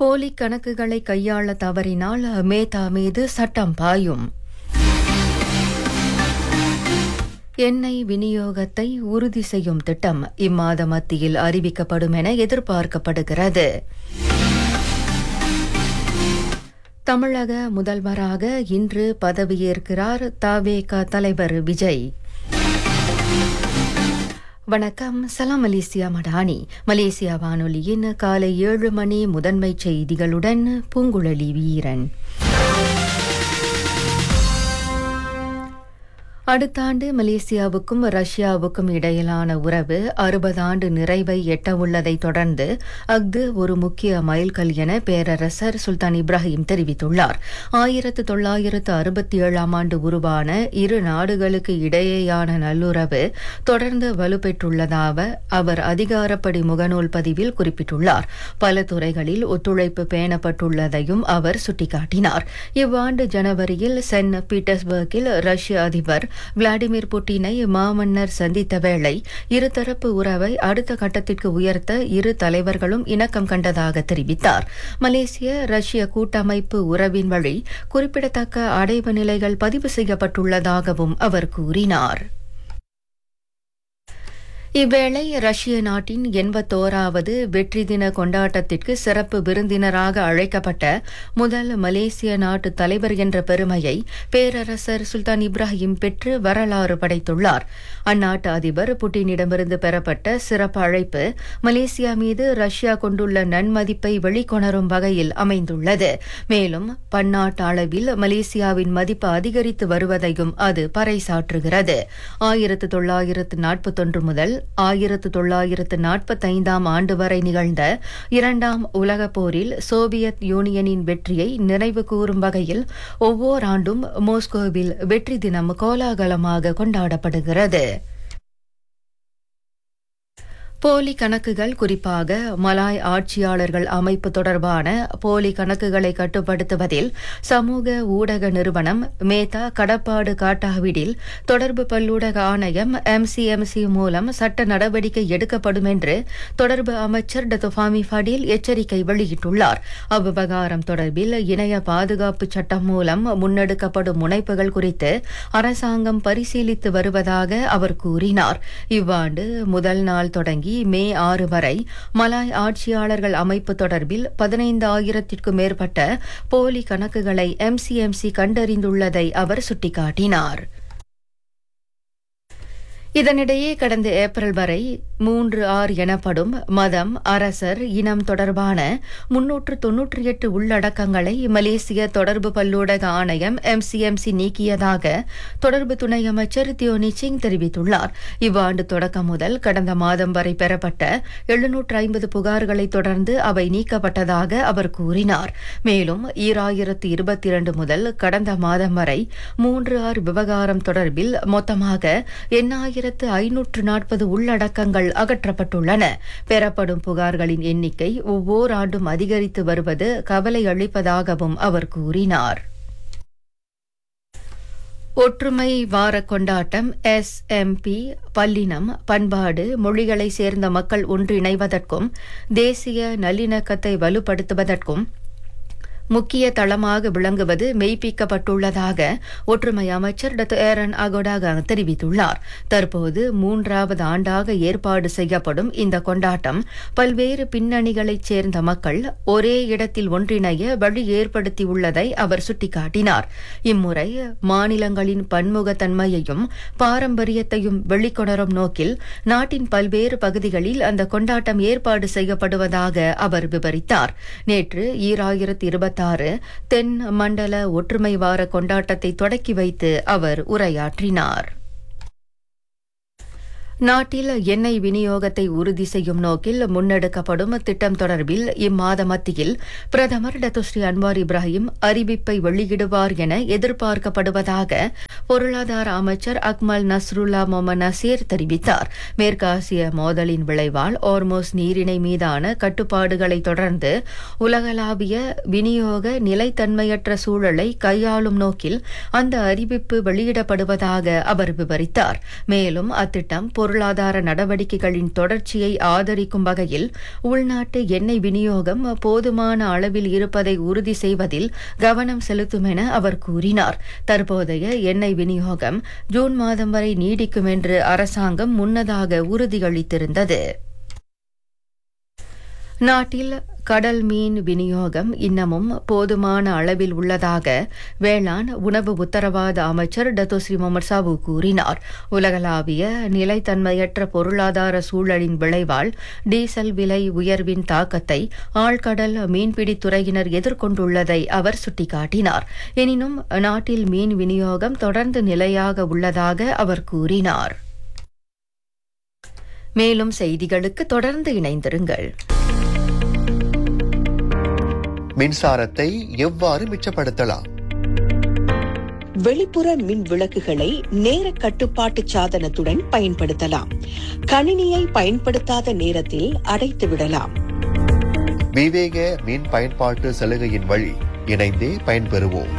போலி கணக்குகளை கையாள தவறினால் மேத்தா மீது சட்டம் பாயும் எண்ணெய் விநியோகத்தை உறுதி செய்யும் திட்டம் இம்மாத மத்தியில் அறிவிக்கப்படும் என எதிர்பார்க்கப்படுகிறது தமிழக முதல்வராக இன்று பதவியேற்கிறார் தவேக தலைவர் விஜய் வணக்கம் சலாம் மலேசியா மடானி மலேசியா வானொலியின் காலை ஏழு மணி முதன்மை செய்திகளுடன் பூங்குழலி வீரன் அடுத்த ஆண்டு மலேசியாவுக்கும் ரஷ்யாவுக்கும் இடையிலான உறவு அறுபது ஆண்டு நிறைவை எட்டவுள்ளதை தொடர்ந்து அஃது ஒரு முக்கிய மைல்கல் என பேரரசர் சுல்தான் இப்ராஹிம் தெரிவித்துள்ளார் ஆயிரத்து தொள்ளாயிரத்து அறுபத்தி ஏழாம் ஆண்டு உருவான இரு நாடுகளுக்கு இடையேயான நல்லுறவு தொடர்ந்து வலுப்பெற்றுள்ளதாக அவர் அதிகாரப்படி முகநூல் பதிவில் குறிப்பிட்டுள்ளார் பல துறைகளில் ஒத்துழைப்பு பேணப்பட்டுள்ளதையும் அவர் சுட்டிக்காட்டினார் இவ்வாண்டு ஜனவரியில் சென்ட் பீட்டர்ஸ்பர்கில் ரஷ்ய அதிபர் விளாடிமிர் புட்டினை மாமன்னர் சந்தித்த வேளை இருதரப்பு உறவை அடுத்த கட்டத்திற்கு உயர்த்த இரு தலைவர்களும் இணக்கம் கண்டதாக தெரிவித்தார் மலேசிய ரஷ்ய கூட்டமைப்பு உறவின் வழி குறிப்பிடத்தக்க அடைவு நிலைகள் பதிவு செய்யப்பட்டுள்ளதாகவும் அவர் கூறினார் இவ்வேளை ரஷ்ய நாட்டின் எண்பத்தோராவது வெற்றி தின கொண்டாட்டத்திற்கு சிறப்பு விருந்தினராக அழைக்கப்பட்ட முதல் மலேசிய நாட்டு தலைவர் என்ற பெருமையை பேரரசர் சுல்தான் இப்ராஹிம் பெற்று வரலாறு படைத்துள்ளார் அந்நாட்டு அதிபர் புட்டினிடமிருந்து பெறப்பட்ட சிறப்பு அழைப்பு மலேசியா மீது ரஷ்யா கொண்டுள்ள நன்மதிப்பை வெளிக்கொணரும் வகையில் அமைந்துள்ளது மேலும் பன்னாட்டு அளவில் மலேசியாவின் மதிப்பு அதிகரித்து வருவதையும் அது பறைசாற்றுகிறது ஆயிரத்து தொள்ளாயிரத்து நாற்பத்தொன்று முதல் ஆயிரத்து தொள்ளாயிரத்து நாற்பத்தைந்தாம் ஆண்டு வரை நிகழ்ந்த இரண்டாம் உலகப் போரில் சோவியத் யூனியனின் வெற்றியை நினைவு கூறும் வகையில் ஒவ்வொரு ஆண்டும் மோஸ்கோவில் வெற்றி தினம் கோலாகலமாக கொண்டாடப்படுகிறது போலி கணக்குகள் குறிப்பாக மலாய் ஆட்சியாளர்கள் அமைப்பு தொடர்பான போலி கணக்குகளை கட்டுப்படுத்துவதில் சமூக ஊடக நிறுவனம் மேத்தா கடப்பாடு காட்டாவிடில் தொடர்பு பல்லூடக ஆணையம் எம்சிஎம்சி மூலம் சட்ட நடவடிக்கை எடுக்கப்படும் என்று தொடர்பு அமைச்சர் டத்துஃபாமி ஃபடீல் எச்சரிக்கை வெளியிட்டுள்ளார் அவ்விவகாரம் தொடர்பில் இணைய பாதுகாப்பு சட்டம் மூலம் முன்னெடுக்கப்படும் முனைப்புகள் குறித்து அரசாங்கம் பரிசீலித்து வருவதாக அவர் கூறினார் இவ்வாண்டு முதல் நாள் தொடங்கி மே ஆறு வரை மலாய் ஆட்சியாளர்கள் அமைப்பு தொடர்பில் பதினைந்து ஆயிரத்திற்கும் மேற்பட்ட போலி கணக்குகளை எம்சிஎம்சி கண்டறிந்துள்ளதை அவர் சுட்டிக்காட்டினார் இதனிடையே கடந்த ஏப்ரல் வரை மூன்று ஆறு எனப்படும் மதம் அரசர் இனம் தொடர்பான முன்னூற்று தொன்னூற்றி எட்டு உள்ளடக்கங்களை மலேசிய தொடர்பு பல்லூடக ஆணையம் எம்சிஎம்சி நீக்கியதாக தொடர்பு துணை அமைச்சர் தியோனி சிங் தெரிவித்துள்ளார் இவ்வாண்டு தொடக்கம் முதல் கடந்த மாதம் வரை பெறப்பட்ட எழுநூற்று ஐம்பது புகார்களை தொடர்ந்து அவை நீக்கப்பட்டதாக அவர் கூறினார் மேலும் ஈராயிரத்து இருபத்தி இரண்டு முதல் கடந்த மாதம் வரை மூன்று ஆறு விவகாரம் தொடர்பில் மொத்தமாக எண்ணாயிரம் ஆயிரத்து ஐநூற்று நாற்பது உள்ளடக்கங்கள் அகற்றப்பட்டுள்ளன பெறப்படும் புகார்களின் எண்ணிக்கை ஒவ்வொரு ஆண்டும் அதிகரித்து வருவது கவலை அளிப்பதாகவும் அவர் கூறினார் ஒற்றுமை வார கொண்டாட்டம் எஸ் எம்பி பல்லினம் பண்பாடு மொழிகளை சேர்ந்த மக்கள் ஒன்றிணைவதற்கும் தேசிய நல்லிணக்கத்தை வலுப்படுத்துவதற்கும் முக்கிய தளமாக விளங்குவது மெய்ப்பிக்கப்பட்டுள்ளதாக ஒற்றுமை அமைச்சர் டத்து ஏரன் அகோடாக தெரிவித்துள்ளார் தற்போது மூன்றாவது ஆண்டாக ஏற்பாடு செய்யப்படும் இந்த கொண்டாட்டம் பல்வேறு பின்னணிகளைச் சேர்ந்த மக்கள் ஒரே இடத்தில் ஒன்றிணைய வழி ஏற்படுத்தியுள்ளதை அவர் சுட்டிக்காட்டினார் இம்முறை மாநிலங்களின் பன்முகத்தன்மையையும் பாரம்பரியத்தையும் வெளிக்கொணரும் நோக்கில் நாட்டின் பல்வேறு பகுதிகளில் அந்த கொண்டாட்டம் ஏற்பாடு செய்யப்படுவதாக அவர் விவரித்தார் நேற்று ஈராயிரத்தி இருபத்தி ஆறு தென் மண்டல ஒற்றுமை வார கொண்டாட்டத்தை தொடக்கி வைத்து அவர் உரையாற்றினார் நாட்டில் எண்ணெய் விநியோகத்தை உறுதி செய்யும் நோக்கில் முன்னெடுக்கப்படும் திட்டம் தொடர்பில் இம்மாத மத்தியில் பிரதமர் டத்துஸ்ரீ அன்வார் இப்ராஹிம் அறிவிப்பை வெளியிடுவார் என எதிர்பார்க்கப்படுவதாக பொருளாதார அமைச்சர் அக்மல் நஸ்ருல்லா மொமன் நசீர் தெரிவித்தார் மேற்காசிய மோதலின் விளைவால் ஓர்மோஸ் நீரிணை மீதான கட்டுப்பாடுகளை தொடர்ந்து உலகளாவிய விநியோக நிலைத்தன்மையற்ற சூழலை கையாளும் நோக்கில் அந்த அறிவிப்பு வெளியிடப்படுவதாக அவர் விவரித்தார் மேலும் அத்திட்டம் பொருள் பொருளாதார நடவடிக்கைகளின் தொடர்ச்சியை ஆதரிக்கும் வகையில் உள்நாட்டு எண்ணெய் விநியோகம் போதுமான அளவில் இருப்பதை உறுதி செய்வதில் கவனம் செலுத்தும் என அவர் கூறினார் தற்போதைய எண்ணெய் விநியோகம் ஜூன் மாதம் வரை நீடிக்கும் என்று அரசாங்கம் முன்னதாக உறுதியளித்திருந்தது நாட்டில் கடல் மீன் விநியோகம் இன்னமும் போதுமான அளவில் உள்ளதாக வேளாண் உணவு உத்தரவாத அமைச்சர் டத்தோஸ்ரீ முகமது சாபு கூறினார் உலகளாவிய நிலைத்தன்மையற்ற பொருளாதார சூழலின் விளைவால் டீசல் விலை உயர்வின் தாக்கத்தை ஆழ்கடல் மீன்பிடித் துறையினர் எதிர்கொண்டுள்ளதை அவர் சுட்டிக்காட்டினார் எனினும் நாட்டில் மீன் விநியோகம் தொடர்ந்து நிலையாக உள்ளதாக அவர் கூறினார் மேலும் செய்திகளுக்கு தொடர்ந்து இணைந்திருங்கள் மின்சாரத்தை எவ்வாறு மிச்சப்படுத்தலாம் வெளிப்புற மின் விளக்குகளை நேர கட்டுப்பாட்டு சாதனத்துடன் பயன்படுத்தலாம் கணினியை பயன்படுத்தாத நேரத்தில் அடைத்து விடலாம் விவேக மின் பயன்பாட்டு சலுகையின் வழி இணைந்தே பயன்பெறுவோம்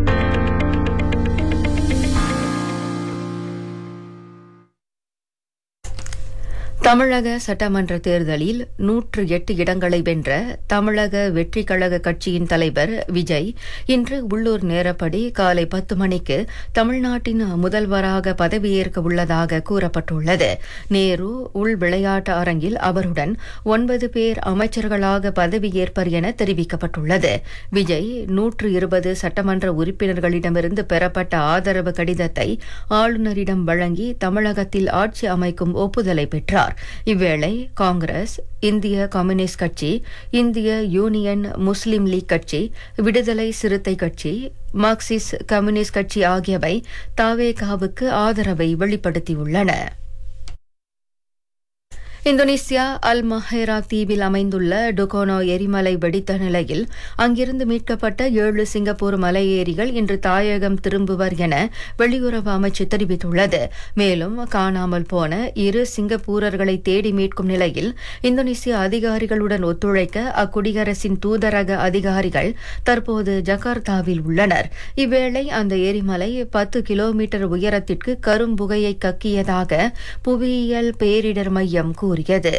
தமிழக சட்டமன்ற தேர்தலில் நூற்று எட்டு இடங்களை வென்ற தமிழக வெற்றிக் கழக கட்சியின் தலைவர் விஜய் இன்று உள்ளூர் நேரப்படி காலை பத்து மணிக்கு தமிழ்நாட்டின் முதல்வராக பதவியேற்க உள்ளதாக கூறப்பட்டுள்ளது நேரு உள் விளையாட்டு அரங்கில் அவருடன் ஒன்பது பேர் அமைச்சர்களாக பதவியேற்பர் என தெரிவிக்கப்பட்டுள்ளது விஜய் நூற்று இருபது சட்டமன்ற உறுப்பினர்களிடமிருந்து பெறப்பட்ட ஆதரவு கடிதத்தை ஆளுநரிடம் வழங்கி தமிழகத்தில் ஆட்சி அமைக்கும் ஒப்புதலை பெற்றார் இவ்வேளை காங்கிரஸ் இந்திய கம்யூனிஸ்ட் கட்சி இந்திய யூனியன் முஸ்லிம் லீக் கட்சி விடுதலை சிறுத்தை கட்சி மார்க்சிஸ்ட் கம்யூனிஸ்ட் கட்சி ஆகியவை தாவேகாவுக்கு ஆதரவை வெளிப்படுத்தியுள்ளன இந்தோனேசியா அல் மஹேரா தீவில் அமைந்துள்ள டுகோனோ எரிமலை வெடித்த நிலையில் அங்கிருந்து மீட்கப்பட்ட ஏழு சிங்கப்பூர் மலையேறிகள் இன்று தாயகம் திரும்புவர் என வெளியுறவு அமைச்சு தெரிவித்துள்ளது மேலும் காணாமல் போன இரு சிங்கப்பூரர்களை தேடி மீட்கும் நிலையில் இந்தோனேசிய அதிகாரிகளுடன் ஒத்துழைக்க அக்குடியரசின் தூதரக அதிகாரிகள் தற்போது ஜகார்த்தாவில் உள்ளனர் இவ்வேளை அந்த எரிமலை பத்து கிலோமீட்டர் உயரத்திற்கு கரும்புகையை கக்கியதாக புவியியல் பேரிடர் மையம் கூறியது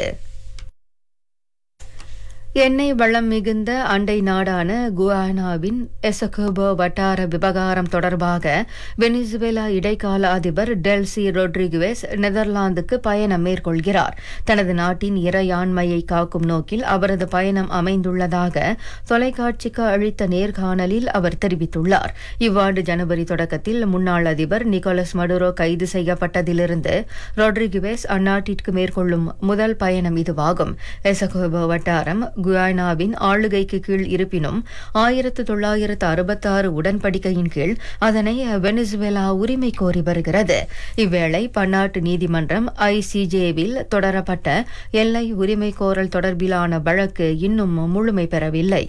எண்ணெய் வளம் மிகுந்த அண்டை நாடான குவானாவின் எசகோபோ வட்டார விவகாரம் தொடர்பாக வெனிசுவேலா இடைக்கால அதிபர் டெல்சி ரொட்ரிகுவேஸ் நெதர்லாந்துக்கு பயணம் மேற்கொள்கிறார் தனது நாட்டின் இறையாண்மையை காக்கும் நோக்கில் அவரது பயணம் அமைந்துள்ளதாக தொலைக்காட்சிக்கு அளித்த நேர்காணலில் அவர் தெரிவித்துள்ளார் இவ்வாண்டு ஜனவரி தொடக்கத்தில் முன்னாள் அதிபர் நிக்கோலஸ் மடுரோ கைது செய்யப்பட்டதிலிருந்து ரொட்ரிகுவேஸ் அந்நாட்டிற்கு மேற்கொள்ளும் முதல் பயணம் இதுவாகும் எசகோபோ வட்டாரம் குயானாவின் ஆளுகைக்கு கீழ் இருப்பினும் ஆயிரத்து தொள்ளாயிரத்து அறுபத்தாறு உடன்படிக்கையின் கீழ் அதனை வெனிசுவேலா உரிமை கோரி வருகிறது இவ்வேளை பன்னாட்டு நீதிமன்றம் ஐசிஜேவில் தொடரப்பட்ட எல்லை உரிமை கோரல் தொடர்பிலான வழக்கு இன்னும் முழுமை பெறவில்லை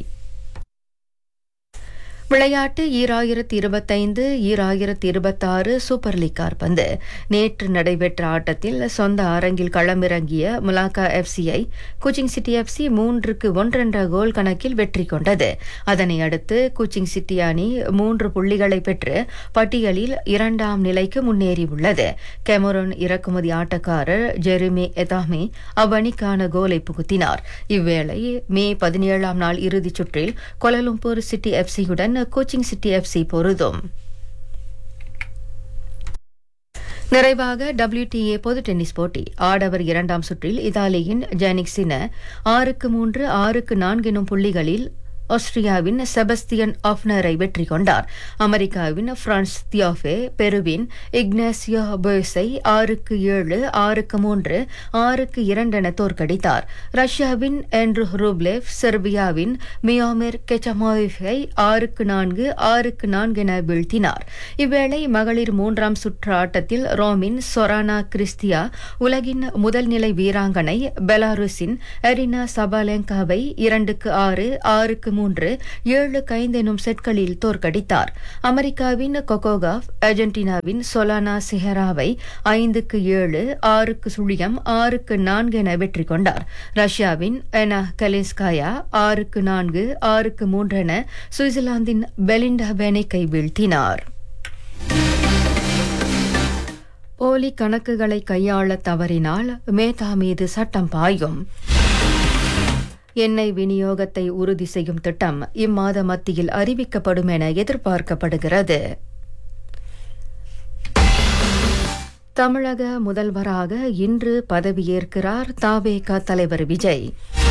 விளையாட்டு ஈராயிரத்தி இருபத்தைந்து ஈராயிரத்தி இருபத்தாறு சூப்பர் லீக் கால்பந்து நேற்று நடைபெற்ற ஆட்டத்தில் சொந்த அரங்கில் களமிறங்கிய முலாக்கா எஃப்சியை குச்சிங் சிட்டி எஃப்சி மூன்றுக்கு ஒன்றென்ற கோல் கணக்கில் வெற்றி கொண்டது அதனை அடுத்து குச்சிங் சிட்டி அணி மூன்று புள்ளிகளை பெற்று பட்டியலில் இரண்டாம் நிலைக்கு முன்னேறியுள்ளது கெமரோன் இறக்குமதி ஆட்டக்காரர் ஜெரிமி எதாமி அவ்வணிக்கான கோலை புகுத்தினார் இவ்வேளை மே பதினேழாம் நாள் இறுதிச் சுற்றில் கொலலும்பூர் சிட்டி எஃப்சியுடன் கோச்சிங் சிட்டி எஃப்சி பொருதும் நிறைவாக டபிள்யூடிஏ பொது டென்னிஸ் போட்டி ஆடவர் இரண்டாம் சுற்றில் இத்தாலியின் ஜானிக் சின ஆறுக்கு மூன்று ஆறுக்கு நான்கு எனும் புள்ளிகளில் ஆஸ்திரியாவின் செபஸ்தியன் ஆஃப்னரை வெற்றி கொண்டார் அமெரிக்காவின் பிரான்ஸ் தியோஃபே பெருவின் இக்னாசியோ போய்ஸை ஆறுக்கு ஏழு ஆறுக்கு மூன்று ஆறுக்கு இரண்டு என தோற்கடித்தார் ரஷ்யாவின் என்ட்ரு ரூப்லேவ் செர்பியாவின் மியோமிர் கெச்சமோவிஃபை ஆறுக்கு நான்கு ஆறுக்கு நான்கு என வீழ்த்தினார் இவ்வேளை மகளிர் மூன்றாம் சுற்று ஆட்டத்தில் ரோமின் சொரானா கிறிஸ்தியா உலகின் முதல் நிலை வீராங்கனை பெலாருஸின் எரினா சபாலெங்காவை இரண்டுக்கு ஆறு ஆறுக்கு மூன்று ஏழு ஐந்து எனும் செட்களில் தோற்கடித்தார் அமெரிக்காவின் கொகோகாவ் அர்ஜென்டினாவின் சொலானா சிஹராவை ஐந்துக்கு ஏழு ஆறுக்கு சுழியம் ஆறுக்கு நான்கு என வெற்றி கொண்டார் ரஷ்யாவின் எனா கலிஸ்காயா ஆறுக்கு நான்கு ஆறுக்கு மூன்று என சுவிட்சர்லாந்தின் பெலிண்டா பெனிக்கை வீழ்த்தினார் போலி கணக்குகளை கையாள தவறினால் மேதா மீது சட்டம் பாயும் எண்ணெய் விநியோகத்தை உறுதி செய்யும் திட்டம் இம்மாத மத்தியில் அறிவிக்கப்படும் என எதிர்பார்க்கப்படுகிறது தமிழக முதல்வராக இன்று பதவியேற்கிறார் தாவேக தலைவர் விஜய்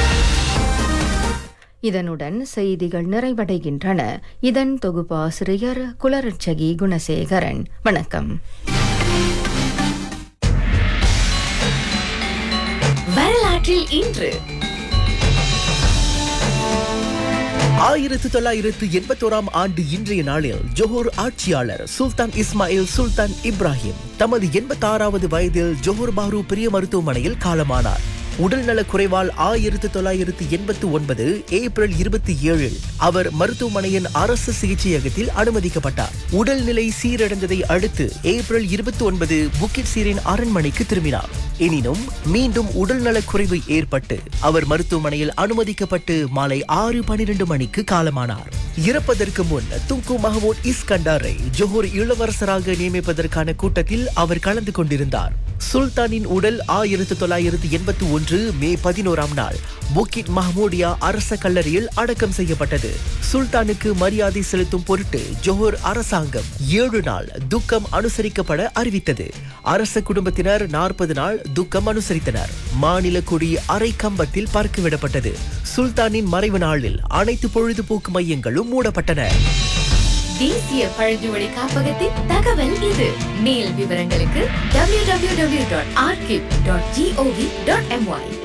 இதனுடன் செய்திகள் நிறைவடைகின்றன இதன் தொகுப்பாசிரியர் குலரட்சகி குணசேகரன் வணக்கம் வரலாற்றில் இன்று ஆயிரத்து தொள்ளாயிரத்து எண்பத்தோராம் ஆண்டு இன்றைய நாளில் ஜோஹர் ஆட்சியாளர் சுல்தான் இஸ்மாயில் சுல்தான் இப்ராஹிம் தமது எண்பத்தாறாவது வயதில் ஜோஹர் பாரு பெரிய மருத்துவமனையில் காலமானார் உடல்நலக் குறைவால் ஆயிரத்து தொள்ளாயிரத்து எண்பத்து ஒன்பது ஏப்ரல் இருபத்தி ஏழில் அவர் மருத்துவமனையின் அரசு சிகிச்சையகத்தில் அனுமதிக்கப்பட்டார் உடல்நிலை சீரடைந்ததை அடுத்து ஏப்ரல் இருபத்தி ஒன்பது புக்கிட் சீரின் அரண்மனைக்கு திரும்பினார் எனினும் மீண்டும் உடல்நலக் குறைவு ஏற்பட்டு அவர் மருத்துவமனையில் அனுமதிக்கப்பட்டு மாலை ஆறு பனிரெண்டு மணிக்கு காலமானார் இறப்பதற்கு முன் துங்கு மஹமூத் இஸ்கண்டாரை ஜோஹர் இளவரசராக நியமிப்பதற்கான கூட்டத்தில் அவர் கலந்து கொண்டிருந்தார் சுல்தானின் உடல் ஆயிரத்து தொள்ளாயிரத்து எண்பத்தி ஒன்று மே பதினோராம் நாள் புக்கிட் மஹமூடியா அரச கல்லறையில் அடக்கம் செய்யப்பட்டது சுல்தானுக்கு மரியாதை செலுத்தும் பொருட்டு ஜோஹர் அரசாங்கம் ஏழு நாள் துக்கம் அனுசரிக்கப்பட அறிவித்தது அரச குடும்பத்தினர் நாற்பது நாள் துக்கம் அனுசரித்தனர் மாநில கொடி அரை கம்பத்தில் பறக்கவிடப்பட்டது சுல்தானின் மறைவு நாளில் அனைத்து பொழுதுபோக்கு மையங்களும் மூடப்பட்டன தேசிய பழங்குடி காப்பகத்தின் தகவல் இது மேல் விவரங்களுக்கு www.archive.gov.my